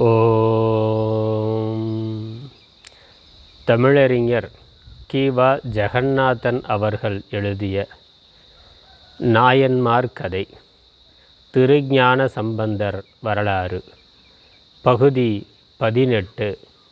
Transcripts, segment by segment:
ஓம் தமிழறிஞர் கீவா ஜெகநாதன் அவர்கள் எழுதிய நாயன்மார் கதை திருஞான சம்பந்தர் வரலாறு பகுதி பதினெட்டு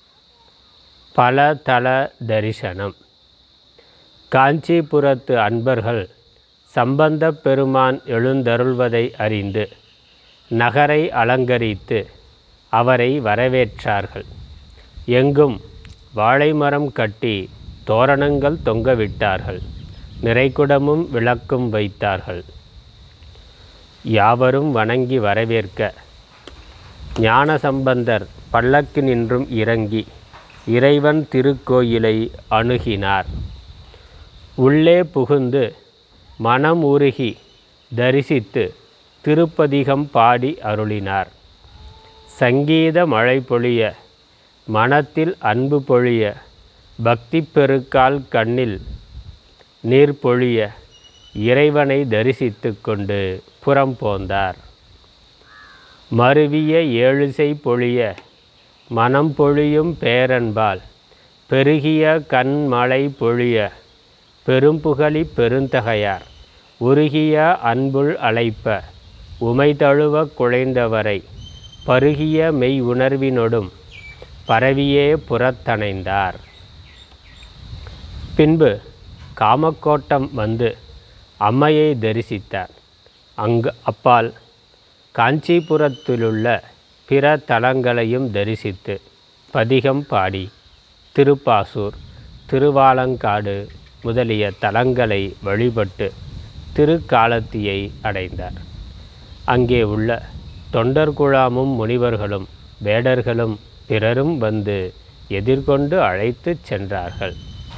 பலதள தரிசனம் காஞ்சிபுரத்து அன்பர்கள் சம்பந்தப் பெருமான் எழுந்தருள்வதை அறிந்து நகரை அலங்கரித்து அவரை வரவேற்றார்கள் எங்கும் வாழைமரம் கட்டி தோரணங்கள் தொங்கவிட்டார்கள் நிறைகுடமும் விளக்கும் வைத்தார்கள் யாவரும் வணங்கி வரவேற்க ஞானசம்பந்தர் பல்லக்கு நின்றும் இறங்கி இறைவன் திருக்கோயிலை அணுகினார் உள்ளே புகுந்து மனம் உருகி தரிசித்து திருப்பதிகம் பாடி அருளினார் சங்கீத மழை பொழிய மனத்தில் அன்பு பொழிய பக்தி பெருக்கால் கண்ணில் நீர் பொழிய இறைவனை தரிசித்து கொண்டு புறம் போந்தார் மருவிய ஏழுசை பொழிய மனம் பொழியும் பேரன்பால் பெருகிய கண்மழை பொழிய பெரும்புகழி பெருந்தகையார் உருகிய அன்புள் அழைப்ப உமை தழுவ குழைந்தவரை பருகிய மெய் உணர்வினொடும் பரவியே புறத்தணைந்தார் பின்பு காமக்கோட்டம் வந்து அம்மையை தரிசித்தார் அங்கு அப்பால் காஞ்சிபுரத்திலுள்ள பிற தலங்களையும் தரிசித்து பதிகம் பாடி திருப்பாசூர் திருவாலங்காடு முதலிய தலங்களை வழிபட்டு திருக்காலத்தியை அடைந்தார் அங்கே உள்ள தொண்டர்குழாமும் முனிவர்களும் வேடர்களும் பிறரும் வந்து எதிர்கொண்டு அழைத்துச் சென்றார்கள்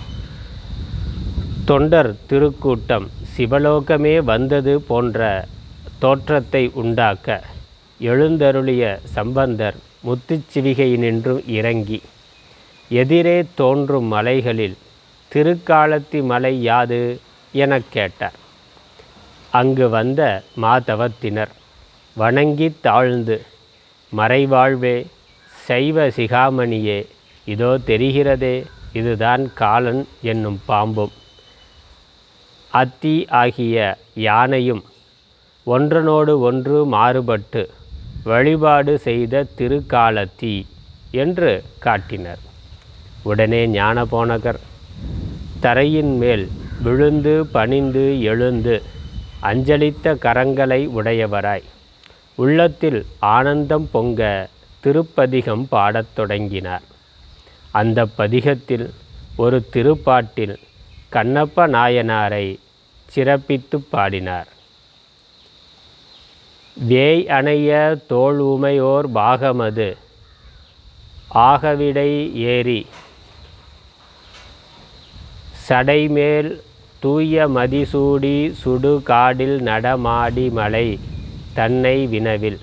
தொண்டர் திருக்கூட்டம் சிவலோகமே வந்தது போன்ற தோற்றத்தை உண்டாக்க எழுந்தருளிய சம்பந்தர் முத்துச்சிவிகையினின்றும் இறங்கி எதிரே தோன்றும் மலைகளில் திருக்காலத்தி மலை யாது எனக் கேட்டார் அங்கு வந்த மாதவத்தினர் வணங்கி தாழ்ந்து மறைவாழ்வே சைவ சிகாமணியே இதோ தெரிகிறதே இதுதான் காலன் என்னும் பாம்பும் அத்தி ஆகிய யானையும் ஒன்றனோடு ஒன்று மாறுபட்டு வழிபாடு செய்த திருக்காலத்தி என்று காட்டினர் உடனே ஞானபோனகர் தரையின் மேல் விழுந்து பணிந்து எழுந்து அஞ்சலித்த கரங்களை உடையவராய் உள்ளத்தில் ஆனந்தம் பொங்க திருப்பதிகம் பாடத் தொடங்கினார் அந்த பதிகத்தில் ஒரு திருப்பாட்டில் கண்ணப்ப நாயனாரை சிறப்பித்து பாடினார் வேய் அணைய தோல் உமையோர் பாகமது ஆகவிடை ஏறி சடைமேல் தூய மதிசூடி சுடு காடில் நடமாடி மலை தன்னை வினவில்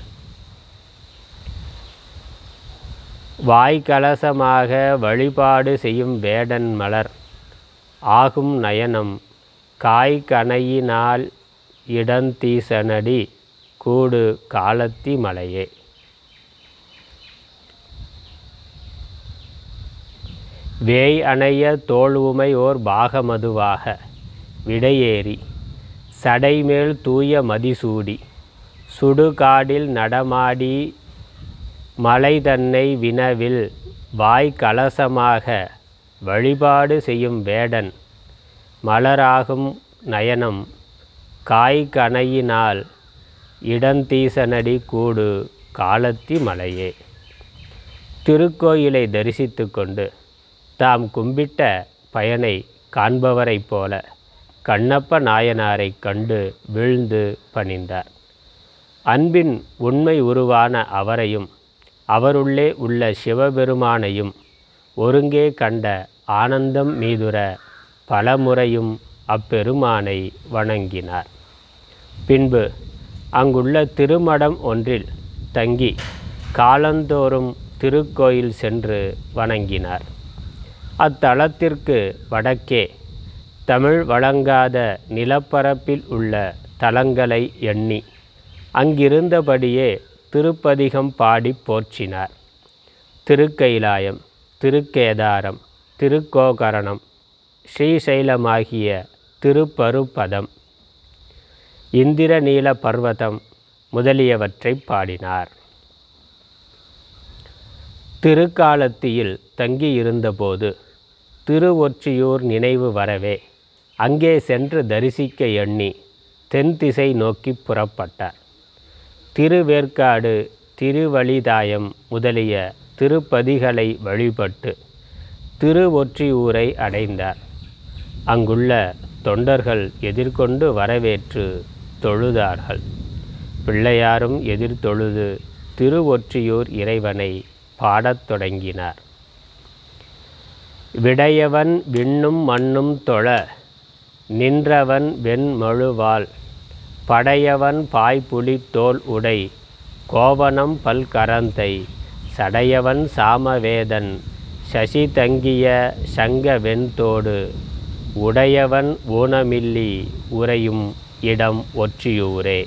வாய்க்கலசமாக வழிபாடு செய்யும் வேடன் மலர் ஆகும் நயனம் காய்கனையினால் இடந்தீசனடி கூடு காலத்தி மலையே வேய் அணைய தோல் உமை ஓர் பாகமதுவாக விடையேறி சடைமேல் தூய மதிசூடி சுடுகாடில் நடமாடி மலை தன்னை வினவில் வாய் கலசமாக வழிபாடு செய்யும் வேடன் மலராகும் நயனம் காய்கனையினால் இடந்தீசனடி கூடு காலத்தி மலையே திருக்கோயிலை தரிசித்து கொண்டு தாம் கும்பிட்ட பயனை காண்பவரைப் போல கண்ணப்ப நாயனாரை கண்டு வீழ்ந்து பணிந்தார் அன்பின் உண்மை உருவான அவரையும் அவருள்ளே உள்ள சிவபெருமானையும் ஒருங்கே கண்ட ஆனந்தம் மீதுர பலமுறையும் அப்பெருமானை வணங்கினார் பின்பு அங்குள்ள திருமடம் ஒன்றில் தங்கி காலந்தோறும் திருக்கோயில் சென்று வணங்கினார் அத்தலத்திற்கு வடக்கே தமிழ் வழங்காத நிலப்பரப்பில் உள்ள தலங்களை எண்ணி அங்கிருந்தபடியே திருப்பதிகம் பாடி போற்றினார் திருக்கைலாயம் திருக்கேதாரம் திருக்கோகரணம் ஸ்ரீசைலமாகிய திருப்பருப்பதம் இந்திரநீல பர்வதம் முதலியவற்றை பாடினார் திருக்காலத்தியில் தங்கியிருந்தபோது திருவொற்றியூர் நினைவு வரவே அங்கே சென்று தரிசிக்க எண்ணி தென் திசை நோக்கி புறப்பட்டார் திருவேற்காடு திருவழிதாயம் முதலிய திருப்பதிகளை வழிபட்டு திருவொற்றியூரை அடைந்தார் அங்குள்ள தொண்டர்கள் எதிர்கொண்டு வரவேற்று தொழுதார்கள் பிள்ளையாரும் எதிர்த்தொழுது திருவொற்றியூர் இறைவனை பாடத் தொடங்கினார் விடையவன் விண்ணும் மண்ணும் தொழ நின்றவன் வெண்மழுவாள் படையவன் பாய்புலி தோல் உடை கோவணம் பல்கரந்தை சடையவன் சாமவேதன் சசி தங்கிய சங்க வெண்தோடு உடையவன் ஊனமில்லி உறையும் இடம் ஒற்றியூரே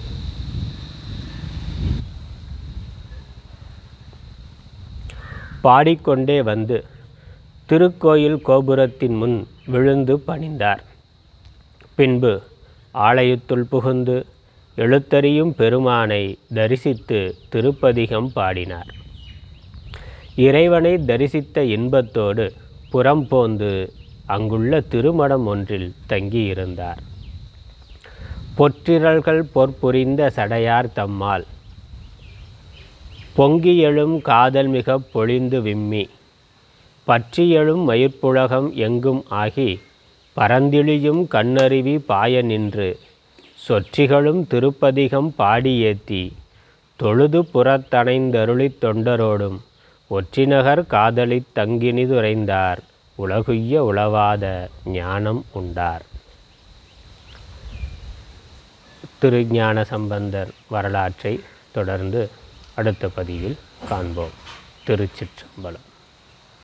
பாடிக்கொண்டே வந்து திருக்கோயில் கோபுரத்தின் முன் விழுந்து பணிந்தார் பின்பு ஆலயத்துள் புகுந்து எழுத்தறியும் பெருமானை தரிசித்து திருப்பதிகம் பாடினார் இறைவனை தரிசித்த இன்பத்தோடு புறம் போந்து அங்குள்ள திருமடம் ஒன்றில் தங்கியிருந்தார் பொற்றிரல்கள் பொற்புரிந்த சடையார் தம்மால் பொங்கி எழும் காதல் மிக பொழிந்து விம்மி பற்றி எழும் மயிர்ப்புலகம் எங்கும் ஆகி பரந்திழியும் கண்ணருவி பாய நின்று சொற்றிகளும் திருப்பதிகம் பாடியேத்தி தொழுது புறத்தணைந்தருளித் தொண்டரோடும் ஒற்றிநகர் காதலித் தங்கினிதுரைந்தார் உலகுய்ய உளவாத ஞானம் உண்டார் திருஞான சம்பந்தர் வரலாற்றை தொடர்ந்து அடுத்த பதிவில் காண்போம் திருச்சிற்றம்பலம்